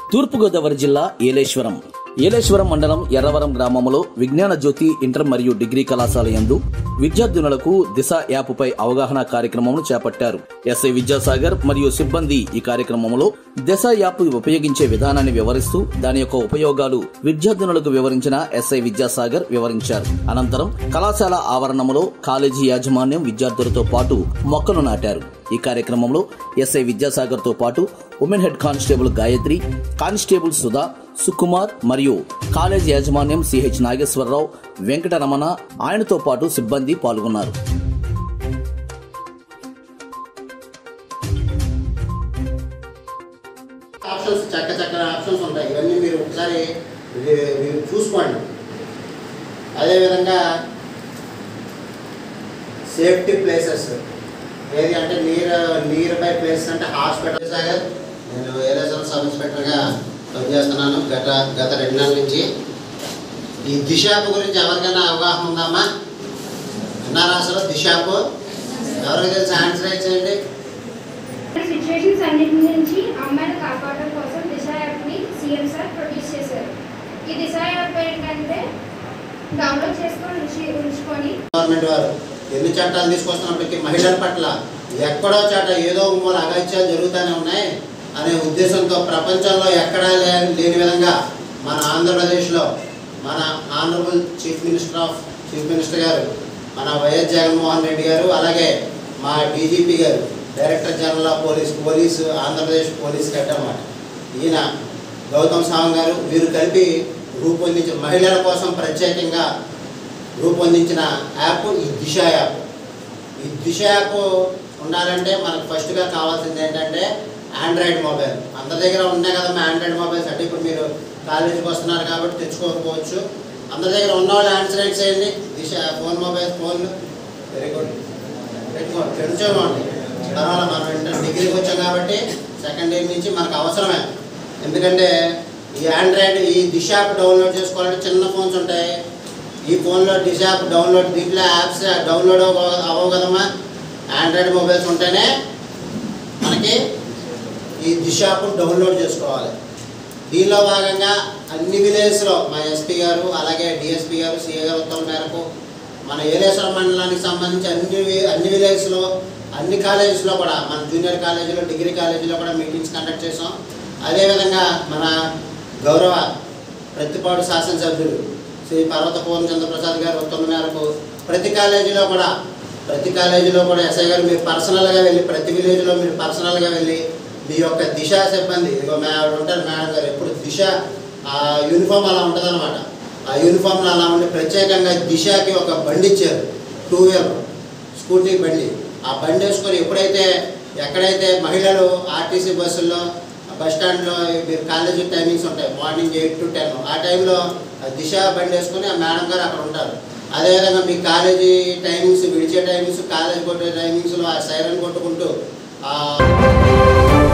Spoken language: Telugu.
తూర్పుగోదావరి జిల్లా ఏలేశ్వరం ఏలేశ్వరం మండలం ఎర్రవరం గ్రామంలో విజ్ఞాన జ్యోతి ఇంటర్ మరియు డిగ్రీ కళాశాల యందు విద్యార్థినులకు దిశ యాప్ పై అవగాహన కార్యక్రమం చేపట్టారు ఎస్ఐ విద్యాసాగర్ మరియు సిబ్బంది ఈ కార్యక్రమంలో దిశ యాప్ ఉపయోగించే విధానాన్ని వివరిస్తూ దాని యొక్క ఉపయోగాలు విద్యార్థినులకు వివరించిన ఎస్ఐ విద్యాసాగర్ వివరించారు అనంతరం కళాశాల ఆవరణంలో కాలేజీ యాజమాన్యం విద్యార్థులతో పాటు మొక్కలు నాటారు ఈ కార్యక్రమంలో ఎస్ఐ విద్యాసాగర్ తో పాటు women head constable Gayatri constable Sudha Sukumar మరియు కాలేజ్ యాజమాన్యం సిహెచ్ నాగేశ్వరరావు వెంకటరమణ ఆయనతో పాటు సిబ్బంది పాల్గొన్నారు ఆప్షన్స్ చక్క చక్కని ఆప్షన్స్ ఉంటాయి ఇవన్నీ మీరు ఒకసారి ఇది- మీరు చూసుకోండి అదేవిధంగా సేఫ్టీ ప్లేసెస్ ఏది అంటే నీరు నియర్ బై ప్లేసెస్ అంటే హాస్పిటల్ సాగర్ నేను ఏరేశ్వరం సబ్ ఇన్స్పెక్టర్గా పనిచేస్తున్నాను గత గత రెండు నెలల నుంచి ఈ దిశాప్ గురించి ఎవరికైనా అవగాహన ఉందమ్మా విన్నారా అసలు దిశాప్ ఎవరికి తెలిసి ఆన్సర్ చేయండి సిచ్యువేషన్స్ అన్నిటి నుంచి అమ్మాయిని కాపాడడం కోసం దిశ యాప్ని సీఎం సార్ ప్రొడ్యూస్ చేశారు ఈ దిశ యాప్ ఏంటంటే డౌన్లోడ్ చేసుకొని ఉంచి ఉంచుకొని గవర్నమెంట్ వారు ఎన్ని చట్టాలు తీసుకొస్తున్నప్పటికీ మహిళల పట్ల ఎక్కడో చోట ఏదో ఒక మూల అగాత్యాలు జరుగుతూనే ఉన్నాయి అనే ఉద్దేశంతో ప్రపంచంలో ఎక్కడా లే- లేని విధంగా మన ఆంధ్రప్రదేశ్లో మన honourable chief minister of chief minister గారు మన వైఎస్ జగన్మోహన్ రెడ్డి గారు అలాగే మా DGP garu director general of police police Andhra Pradesh police head అన్నమాట ఈయన గౌతమ్ సావంగ్ గారు వీరు కలిపి రూపొందించిన మహిళల కోసం ప్రత్యేకంగా రూపొందించిన యాప్ ఈ దిశ యాప్ ఈ దిశ యాప్ ఉండాలంటే మనకు ఫస్ట్గా కావాల్సింది ఏంటంటే ఆండ్రాయిడ్ మొబైల్ అందరి దగ్గర ఉన్నాయి కదమ్మా ఆండ్రాయిడ్ మొబైల్స్ అంటే ఇప్పుడు మీరు కాలేజీకి వస్తున్నారు కాబట్టి తెచ్చుకోకపోవచ్చు అందరి దగ్గర ఉన్న వాళ్ళు ఆన్సర్ చేయండి Disha phone mobile phone very good పెట్టుకోండి తెచ్చుకోండి తర్వాత మనం ఇంటర్ డిగ్రీకి వచ్చాం కాబట్టి సెకండ్ ఇయర్ నుంచి మనకు అవసరమే ఎందుకంటే ఈ ఆండ్రాయిడ్ ఈ దిశ యాప్ డౌన్లోడ్ చేసుకోవాలంటే చిన్న ఫోన్స్ ఉంటాయి ఈ ఫోన్లో దిశ యాప్ డౌన్లోడ్ దీంట్లో యాప్స్ డౌన్లోడ్ అవ్వ- అవ్వవు కదమ్మా ఆండ్రాయిడ్ మొబైల్స్ ఉంటేనే మనకి ఈ దిశ యాప్ డౌన్లోడ్ చేసుకోవాలి దీనిలో భాగంగా అన్ని విలేజ్లో మా ఎస్పీ గారు అలాగే డిఎస్పీ గారు సిఏ గారు ఉత్తర్వుల మేరకు మన ఏలేశ్వరం మండలానికి సంబంధించి అన్ని వి- అన్ని విలేజ్లో అన్ని కాలేజెస్లో కూడా మన జూనియర్ కాలేజీలో డిగ్రీ కాలేజీలో కూడా మీటింగ్స్ కండక్ట్ చేసాం అదేవిధంగా మన గౌరవ ప్రతిపాడు శాసనసభ్యులు శ్రీ పర్వత పూర్ణ చంద్రప్రసాద్ గారు ఉత్తర్వుల మేరకు ప్రతి కాలేజీలో కూడా ప్రతి కాలేజీలో కూడా ఎస్ఐ గారు మీరు పర్సనల్గా వెళ్ళి ప్రతి విలేజ్లో మీరు పర్సనల్గా వెళ్ళి మీ యొక్క దిశ సిబ్బంది ఇదిగో మే ఆవిడ ఉంటారు మేడం గారు ఎప్పుడు దిశ ఆ యూనిఫామ్ అలా ఉంటుందన్నమాట ఆ యూనిఫామ్లో అలా ఉండి ప్రత్యేకంగా దిశకి ఒక బండి ఇచ్చారు టూ వీలర్ స్కూటీ బండి ఆ బండి వేసుకొని ఎప్పుడైతే ఎక్కడైతే మహిళలు ఆర్టీసీ బస్సుల్లో బస్ స్టాండ్లో మీరు కాలేజీ టైమింగ్స్ ఉంటాయి మార్నింగ్ ఎయిట్ టు టెన్ ఆ టైంలో ఆ దిశ బండి వేసుకొని ఆ మేడం గారు అక్కడ ఉంటారు అదేవిధంగా మీ కాలేజీ టైమింగ్స్ విడిచే టైమింగ్స్ కాలేజ్ కొట్టే టైమింగ్స్లో ఆ సైరన్ కొట్టుకుంటూ ఆ